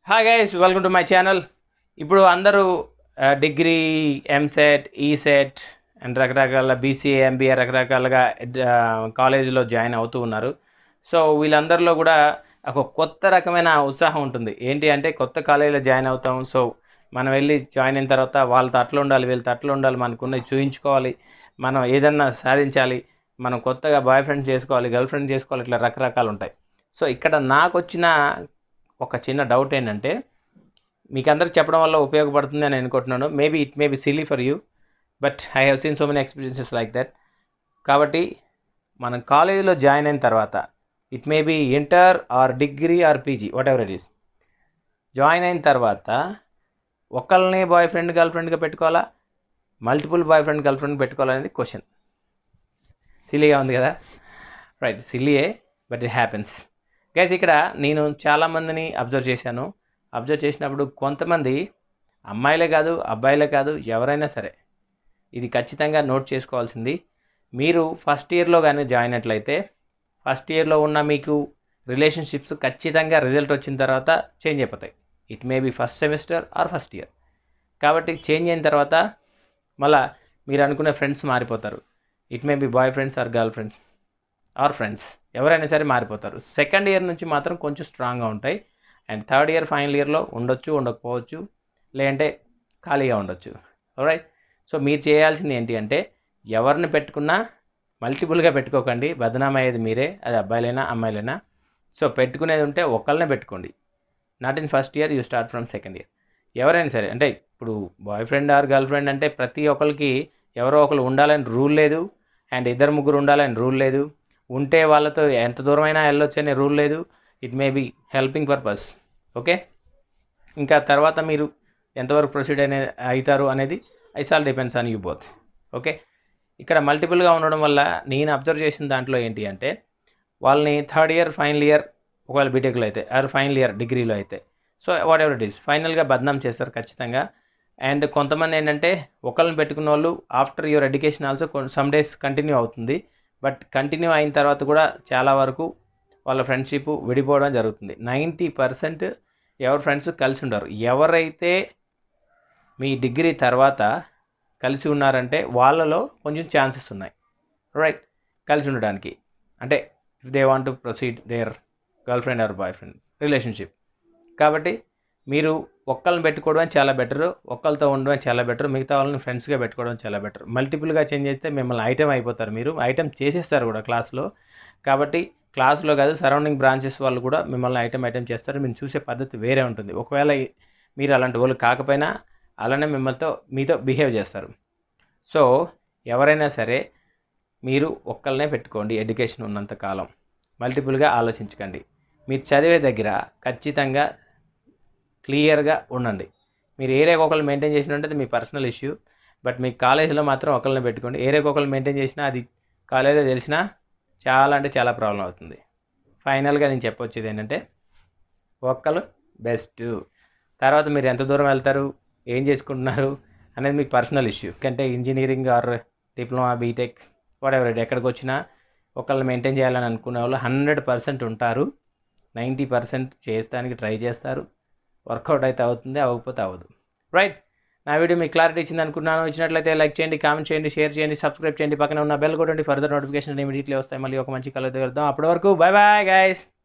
hi guys welcome to my channel ఇప్పుడు అందరూ degree EAMCET ECET and రకరకాల బీసీఏ ఎంబీఏ రకరకాలుగా కాలేజీలో జాయిన్ అవుతూ ఉన్నారు సో వీళ్ళందరిలో కూడా ఒక కొత్త రకమైన ఉత్సాహం ఉంటుంది ఏంటి అంటే కొత్త కాలేజీలో జాయిన్ అవుతాం సో మనం వెళ్ళి జాయిన్ అయిన తర్వాత వాళ్ళతో అట్లా ఉండాలి వీళ్ళతో అట్లా ఉండాలి మనకున్నది చూయించుకోవాలి మనం ఏదన్నా సాధించాలి మనం కొత్తగా బాయ్ ఫ్రెండ్ చేసుకోవాలి గర్ల్ ఫ్రెండ్ చేసుకోవాలి ఇట్లా రకరకాలు ఉంటాయి సో ఇక్కడ నాకు వచ్చిన ఒక చిన్న డౌట్ ఏంటంటే మీకు అందరికి చెప్పడం వల్ల ఉపయోగపడుతుంది అని అనుకుంటున్నాను maybe it may be silly for you but I have seen so many experiences like that కాబట్టి మనం కాలేజీలో జాయిన్ అయిన తర్వాత it may be inter or degree or PG whatever it is join అయిన తర్వాత ఒకళ్ళని బాయ్ ఫ్రెండ్ గర్ల్ ఫ్రెండ్గా పెట్టుకోవాలా multiple boyfriend girlfriend పెట్టుకోవాలనేది క్వశ్చన్ సిల్లీగా ఉంది కదా రైట్ సిల్లీయే బట్ ఇట్ హ్యాపెన్స్ గైస్ ఇక్కడ నేను చాలామందిని అబ్జర్వ్ చేశాను అబ్జర్వ్ చేసినప్పుడు కొంతమంది అమ్మాయిలే కాదు అబ్బాయిలే కాదు ఎవరైనా సరే ఇది ఖచ్చితంగా నోట్ చేసుకోవాల్సింది మీరు ఫస్ట్ ఇయర్లో కానీ జాయిన్ అయినట్లయితే ఫస్ట్ ఇయర్లో ఉన్న మీకు రిలేషన్షిప్స్ ఖచ్చితంగా రిజల్ట్ వచ్చిన తర్వాత చేంజ్ అయిపోతాయి it may be first semester or first year కాబట్టి చేంజ్ అయిన తర్వాత మళ్ళా మీరు అనుకునే ఫ్రెండ్స్ మారిపోతారు it may be boyfriends or girlfriends or friends ఎవరైనా సరే మారిపోతారు సెకండ్ ఇయర్ నుంచి మాత్రం కొంచెం స్ట్రాంగ్గా ఉంటాయి అండ్ థర్డ్ ఇయర్ ఫైనల్ ఇయర్లో ఉండొచ్చు ఉండకపోవచ్చు లేదంటే ఖాళీగా ఉండొచ్చు రైట్ సో మీరు చేయాల్సింది ఏంటి అంటే ఎవరిని పెట్టుకున్నా మల్టిపుల్గా పెట్టుకోకండి బదనాం అయ్యేది మీరే అది అబ్బాయిలైనా అమ్మాయిలైనా సో పెట్టుకునేది ఉంటే ఒకళ్ళనే పెట్టుకోండి not in first year you start from second year ఎవరైనా సరే అంటే ఇప్పుడు boyfriend or girlfriend అంటే ప్రతి ఒక్కరికి ఎవరో ఒకరు ఉండాలని రూల్ లేదు అండ్ ఇద్దరు ముగ్గురు ఉండాలని రూల్ లేదు ఉంటే వాళ్ళతో ఎంత దూరమైనా వెళ్ళొచ్చు అనే రూల్ లేదు it may be helping purpose okay ఇంకా తర్వాత మీరు ఎంతవరకు ప్రొసీడ్ అనే అవుతారు అనేది is all depends on you both okay ఇక్కడ మల్టిపుల్గా ఉండడం వల్ల నేను అబ్జర్వ్ చేసిన దాంట్లో ఏంటి అంటే వాళ్ళని థర్డ్ ఇయర్ ఫైనల్ ఇయర్ ఒకవేళ బీటెక్లో అయితే ఆర్ ఫైనల్ ఇయర్ డిగ్రీలో అయితే so whatever it is ఫైనల్గా బద్నాం చేస్తారు ఖచ్చితంగా అండ్ కొంతమంది ఏంటంటే ఒకళ్ళని పెట్టుకున్న వాళ్ళు after your education also some days continue అవుతుంది బట్ కంటిన్యూ అయిన తర్వాత కూడా చాలా వరకు వాళ్ళ ఫ్రెండ్షిప్ విడిపోవడం జరుగుతుంది నైంటీ పర్సెంట్ ఎవరి ఫ్రెండ్స్ కలిసి ఉండరు ఎవరైతే మీ డిగ్రీ తర్వాత కలిసి ఉన్నారంటే వాళ్ళలో కొంచెం ఛాన్సెస్ ఉన్నాయి రైట్ కలిసి ఉండడానికి అంటే if they want to proceed their girlfriend or boyfriend relationship కాబట్టి మీరు ఒక్కళ్ళని పెట్టుకోవడం చాలా బెటర్ ఒక్కళ్ళతో ఉండడం చాలా బెటర్ మిగతా వాళ్ళని ఫ్రెండ్స్గా పెట్టుకోవడం చాలా బెటర్ మల్టిపుల్గా చేంజ్ చేస్తే మిమ్మల్ని ఐటెం అయిపోతారు మీరు ఐటెం చేసేస్తారు కూడా క్లాస్లో కాబట్టి క్లాస్లో కాదు సరౌండింగ్ బ్రాంచెస్ వాళ్ళు కూడా మిమ్మల్ని ఐటెం ఐటెం చేస్తారు మీరు చూసే పద్ధతి వేరే ఉంటుంది ఒకవేళ మీరు అలాంటి వాళ్ళు కాకపోయినా అలానే మిమ్మల్తో మీతో బిహేవ్ చేస్తారు సో ఎవరైనా సరే మీరు ఒక్కళ్ళనే పెట్టుకోండి ఎడ్యుకేషన్ ఉన్నంత కాలం మల్టిపుల్గా ఆలోచించకండి మీరు చదివే దగ్గర ఖచ్చితంగా క్లియర్గా ఉండండి మీరు ఏరియాకి ఒకళ్ళు మెయింటైన్ చేసినట్టు అది మీ పర్సనల్ ఇష్యూ బట్ మీ కాలేజీలో మాత్రం ఒకళ్ళని పెట్టుకోండి ఏరియాకి ఒకళ్ళు మెయింటైన్ చేసినా అది కాలేజీలో తెలిసినా చాలా అంటే చాలా ప్రాబ్లం అవుతుంది ఫైనల్గా నేను చెప్పొచ్చేది ఏంటంటే ఒక్కరు బెస్ట్ తర్వాత మీరు ఎంత దూరం వెళ్తారు ఏం చేసుకుంటున్నారు అనేది మీకు పర్సనల్ ఇష్యూ అంటే engineering or diploma BTech whatever ఎక్కడికి వచ్చినా ఒకళ్ళని మెయింటైన్ చేయాలని అనుకునే వాళ్ళు హండ్రెడ్ పర్సెంట్ ఉంటారు నైంటీ పర్సెంట్ చేస్తానికి ట్రై చేస్తారు వర్కౌట్ అయితే అవుతుంది అవ్వకపోతే అవ్వదు రైట్ నా వీడియో మీకు క్లారిటీ ఇచ్చింది అనుకున్నాను ఇచ్చినట్లయితే లైక్ చేయండి కామెంట్ చేయండి షేర్ చేయండి సబ్స్క్రైబ్ చేయండి పక్కన ఉన్న బెల్ కొట్టండి ఫర్దర్ నోటిఫికేషన్ ఇమీడియట్లీ వస్తాయి మళ్ళీ ఒక మంచి కలర్ దగ్గర అప్పటి వరకు బాయ్ బాయ్ గైస్